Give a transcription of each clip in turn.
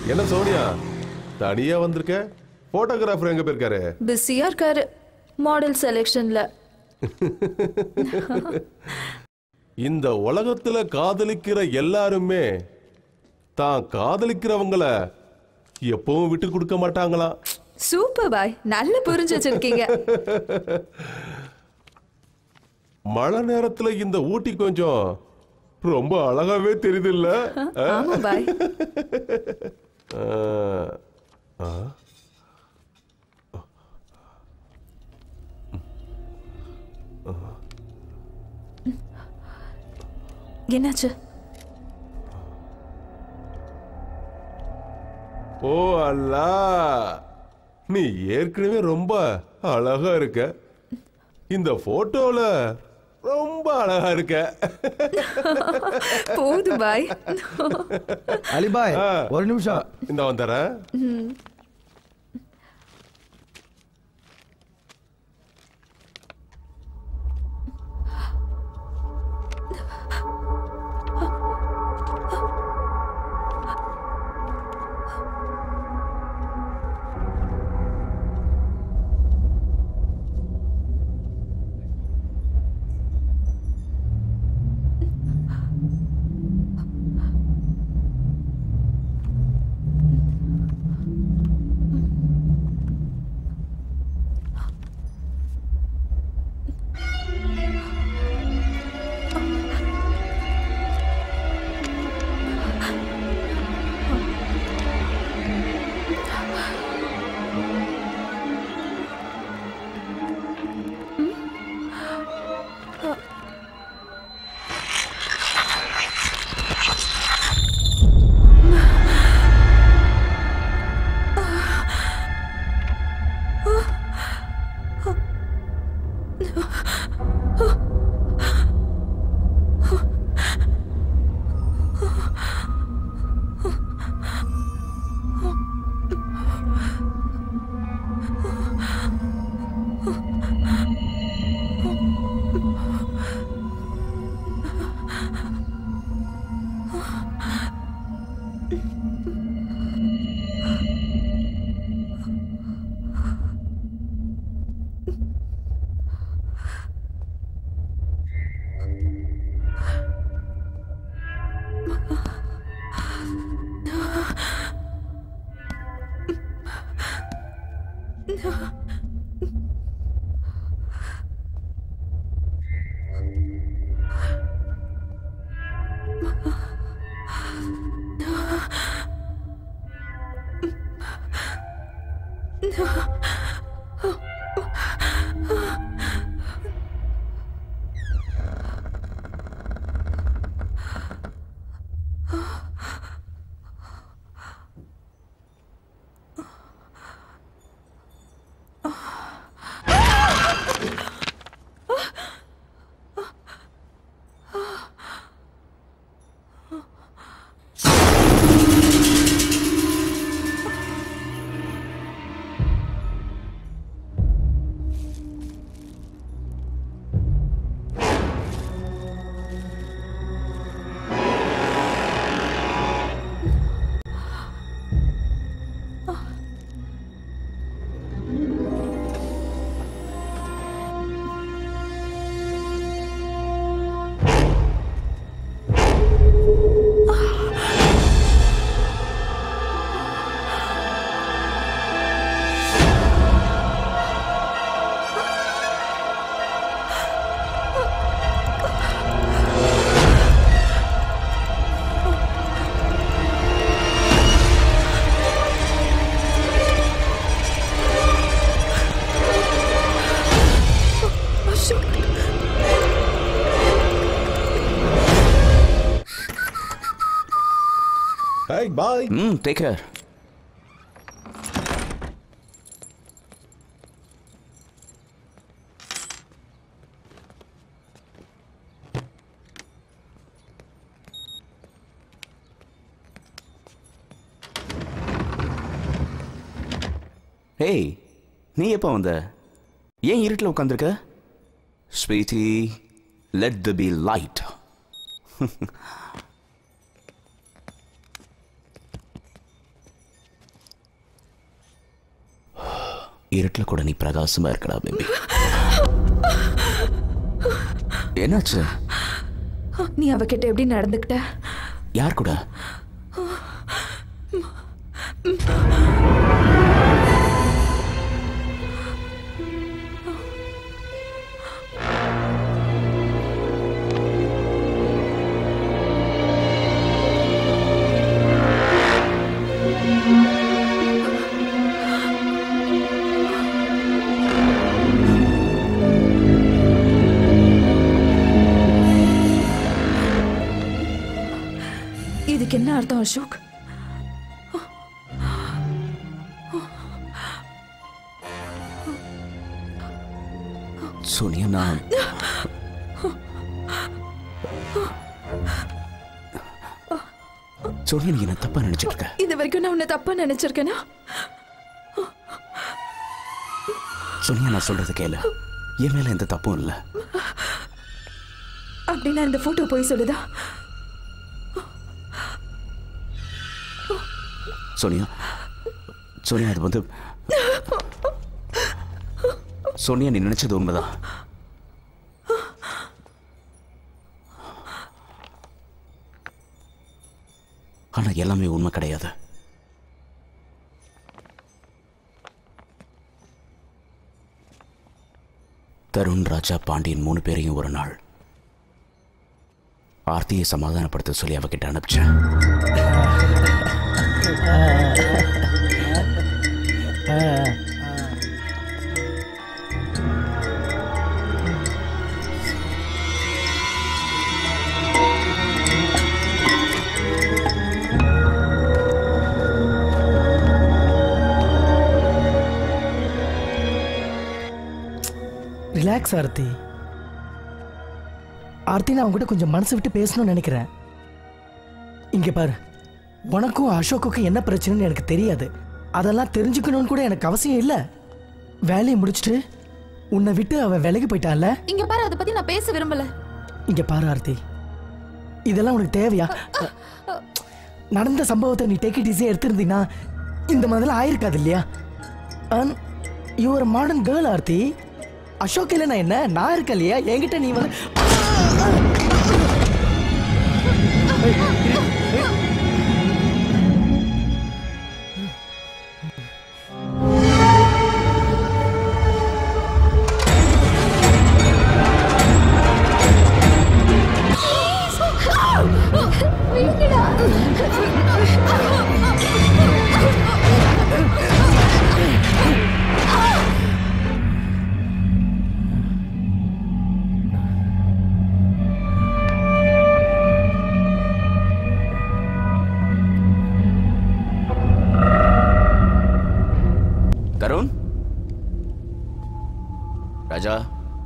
என்ன சோனியா தனியா வந்திருக்க போட்டோகிராஃபர் எங்க போயிருக்காரு பிஸியா இருக்காரு மாடல் செலெக்ஷன்ல இந்த உலகத்துல காதலிக்கிற எல்லாருமே தான் காதலிக்கிறவங்கள எப்பவும் விட்டு கொடுக்க மாட்டாங்களாம் சூப்பர் பாய் நல்ல புரிஞ்சு வச்சிருக்கீங்க மழை நேரத்துல இந்த ஊட்டி கொஞ்சம் ரொம்ப அழகாவே தெரியுது இல்ல ஆமா பாய் என்னாச்சு ஓ அல்லா நீ ஏற்கனவே ரொம்ப அழகா இருக்க இந்த போட்டோல ரொம்ப அழகா இருக்க போதும் பாய் அலிபாய் ஆ. ஒரு நிமிஷம் இந்த வந்துறேன் ஹாய் பாய் ம் டேக் கேர் ஏய் நீ எப்போ வந்த ஏன் இருட்டில் உட்காந்துருக்க sweetie let the be light இருட்டில் கூட நீ பிரகாசமா இருக்கடா பேபி என்னாச்சு நீ அவகிட்ட எப்படி நடந்துக்கிட்ட யார் கூட இதுக்கு என்ன அர்த்தம் அசோக் சோனியா நான் சோனியா நீ என்ன தப்பா நினைச்சிட்டு இருக்க இது வரைக்கும் நான் உன்னை தப்பா நினைச்சிருக்கேனா சோனியா நான் சொல்றது கேளு என் மேல எந்த தப்பும் இல்லை அப்படின்னா இந்த போட்டோ போய் சொல்லுதா சோனியா சோனியா அது வந்து சோனியா நீ நினைச்சது உண்மைதான் ஆனா எல்லாமே உண்மை கிடையாது தருண் ராஜா பாண்டியன் மூணு பேரையும் ஒரு நாள் ஆர்த்தியை சமாதானப்படுத்த சொல்லி அவகிட்ட அனுப்பிச்சேன் ரிலாக்ஸ் ஆர்த்தி ஆர்த்தி நான் உங்ககிட்ட கொஞ்சம் மனசு விட்டு பேசணும்னு நினைக்கிறேன் இங்க பாரு உனக்கும் அசோக்குக்கும் என்ன பிரச்சனைன்னு எனக்கு தெரியாது அதெல்லாம் தெரிஞ்சுக்கணும்னு கூட எனக்கு அவசியம் இல்லை வேலையை முடிச்சுட்டு உன்னை விட்டு அவன் விலகி போயிட்டான்ல இங்க பாரு அதை பத்தி நான் பேச விரும்பல இங்க பாரு ஆர்த்தி இதெல்லாம் உனக்கு தேவையா நடந்த சம்பவத்தை நீ டேக் இட் ஈஸியாக எடுத்திருந்தீங்கன்னா இந்த மாதிரிலாம் ஆயிருக்காது இல்லையா யூ ஒரு மாடர்ன் கேர்ள் ஆர்த்தி அசோக் இல்லை நான் என்ன நான் இருக்கேன் இல்லையா என்கிட்ட நீ வந்து தருண் ராஜா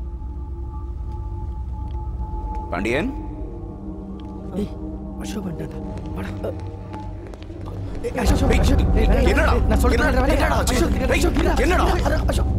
பாண்டியன் ஏய், அசோக் வந்துட்டான்டா. வாடா. ஏய், அசோக், அசோக், அசோக். ஏய், ஏய், என்னடா? நான் சொல்றேன், என்னடா? வேலையை- என்னடா ஆச்சு? அசோக், ஏய், அசோக், இருடா. என்னடா? அட, அசோக்.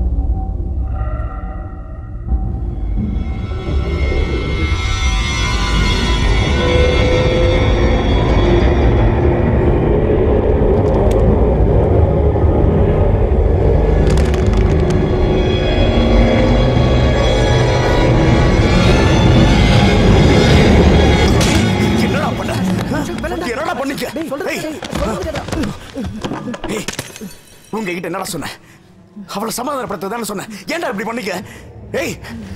என்னடா பண்ண என்னடா பண்ணீங்க டேய், சொல்றது ஏய், கேளு, சொல்றது கேளுடா. ஏய், உங்ககிட்ட என்னடா சொன்னேன் அவளை சமாதானப்படுத்த தானே சொன்னேன் ஏன்டா இப்படி பண்ணீங்க ஏய்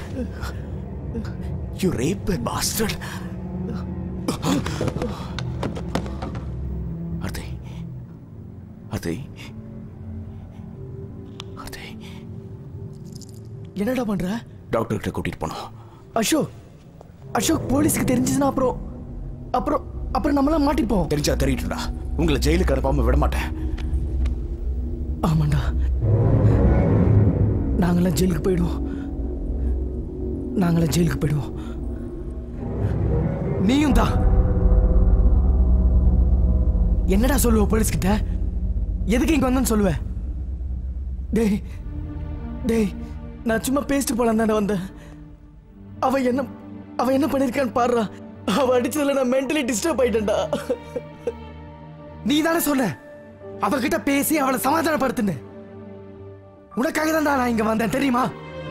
you rape bastard Aarthi Aarthi Aarthi என்னடா பண்ற டாக்டர் கிட்ட கூட்டிட்டு போனோம் அசோக் அசோக் போலீஸ்க்கு தெரிஞ்சதுன்னா அப்புறம் அப்புறம் அப்புறம் நம்மளாம் மாட்டிப்போம் தெரிஞ்சா தெரியட்டுடா உங்களை ஜெயிலுக்கு அனுப்பாம விட மாட்டேன் ஆமாண்டா நாங்களாம் ஜெயிலுக்கு போயிடுவோம் நாங்களாம் ஜெயிலுக்கு போயிடுவோம் நீயும் தான் என்னடா சொல்லுவ போலீஸ் கிட்ட எதுக்கு இங்க வந்தேன்னு சொல்லுவ டேய் டேய் நான் சும்மா பேசிட்டு போலாம் தானே வந்தேன் அவ என்ன அவ என்ன பண்ணிருக்கான்னு பாடுறா அவ அடிச்சதுல நான் மென்டலி டிஸ்டர்ப் ஆயிட்டேன்டா நீ தானே சொன்ன அவகிட்ட பேசி அவளை சமாதானப்படுத்துன்னு உனக்காக தான்டா நான் இங்க வந்தேன் தெரியுமா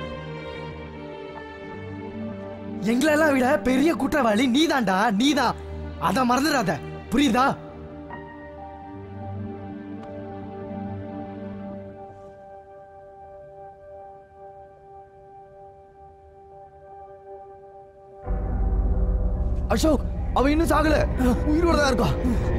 எங்களெல்லாம் விட பெரிய குற்றவாளி நீதான்டா நீதான் அத மறந்துடாத புரியுதா அசோக் அவ இன்னும் சாகல உயிரோட தான் இருக்கா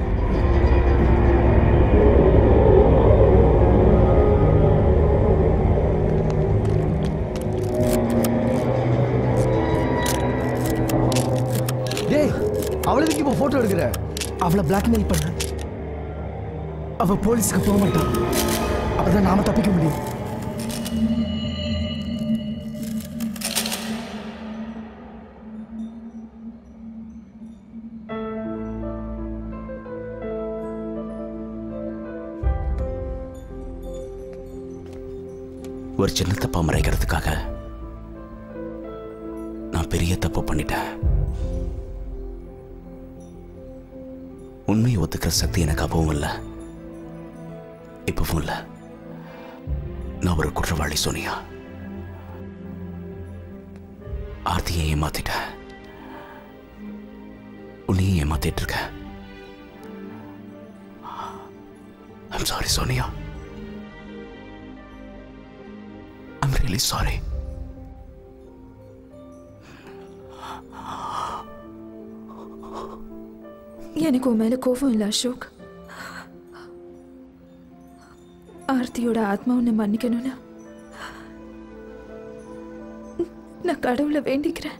டேய் அவளுக்கு இப்போ போட்டோ எடுக்கிற அவளை பிளாக்மெயில் பண்ண அவ போலீஸ்க்கு போக மாட்டான் அப்பதான் நாம தப்பிக்க முடியும் ஒரு சின்ன தப்பா மறைக்கிறதுக்காக நான் பெரிய தப்பு பண்ணிட்டேன் உண்மையை ஒத்துக்கிற சக்தி எனக்கு அப்பவும் இல்லை இப்பவும் இல்லை நான் ஒரு குற்றவாளி சோனியா ஆர்த்தியை ஏமாத்திட்டேன் உன்னையும் ஏமாத்திட்டு இருக்க I'm sorry Sonia I'm really sorry எனக்கு உன் மேல கோபம் இல்லை அசோக் ஆர்த்தியோட ஆத்மா உன்னை மன்னிக்கணும்னு நான் கடவுளை வேண்டிக்கிறேன்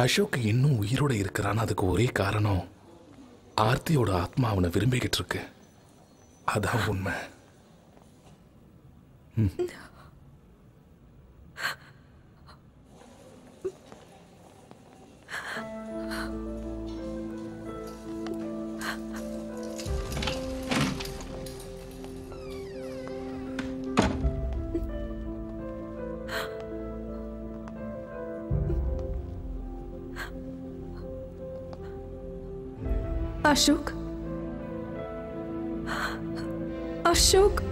அசோக் இன்னும் உயிரோட இருக்கிறான்னு அதுக்கு ஒரே காரணம் ஆர்த்தியோட ஆத்மா அவனை விரும்பிக்கிட்டு இருக்கு அதான் உண்மை அசோக் அசோக்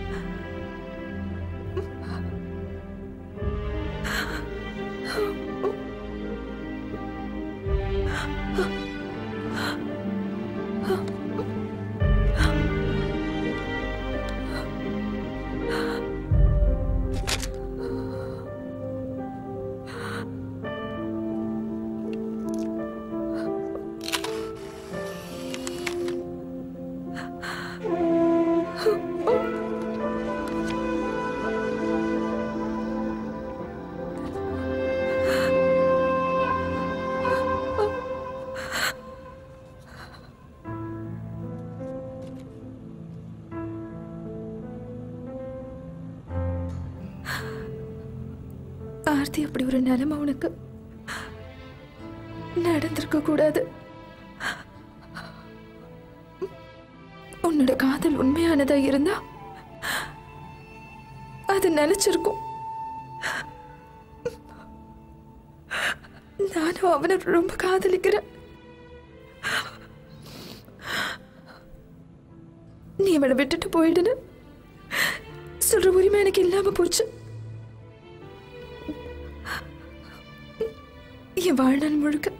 ஆர்த்தி அப்படி ஒரு நிலைமை உனக்கு நடந்திருக்க கூடாது உன்னோட காதல் உண்மையானதா இருந்தா அது நினைச்சிருக்கும் நானும் அவனை ரொம்ப காதலிக்கிறேன் நீ அவனை விட்டுட்டு போயிடுன்னு சொல்ற உரிமை எனக்கு இல்லாம போச்சு என் வாழ்நாள் முழுக்க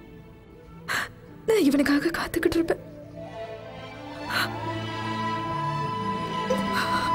நான் இவனுக்காக காத்துக்கிட்டு இருப்பேன்